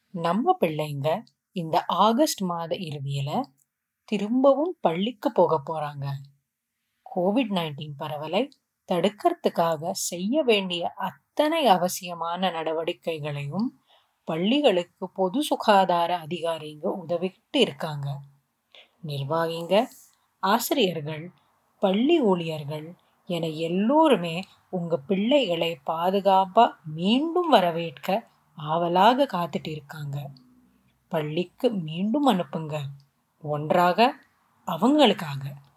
நம்ம பிள்ளைங்க இந்த ஆகஸ்ட் மாத இறுதியில திரும்பவும் பள்ளிக்கு போக போறாங்க. கோவிட் நைன்டீன் பரவலை தடுக்கிறதுக்காக செய்ய வேண்டிய அத்தனை அவசியமான நடவடிக்கைகளையும் பள்ளிகளுக்கு பொது சுகாதார அதிகாரிங்க உதவிக்கிட்டு இருக்காங்க. நிர்வாகிங்க, ஆசிரியர்கள், பள்ளி ஊழியர்கள் என எல்லோருமே உங்க பிள்ளைகளை பாதுகாப்பா மீண்டும் வரவேற்க ஆவலாக காத்துட்டு இருக்காங்க. பள்ளிக்கு மீண்டும் அனுப்புங்க. ஒன்றாக அவங்களுக்காக.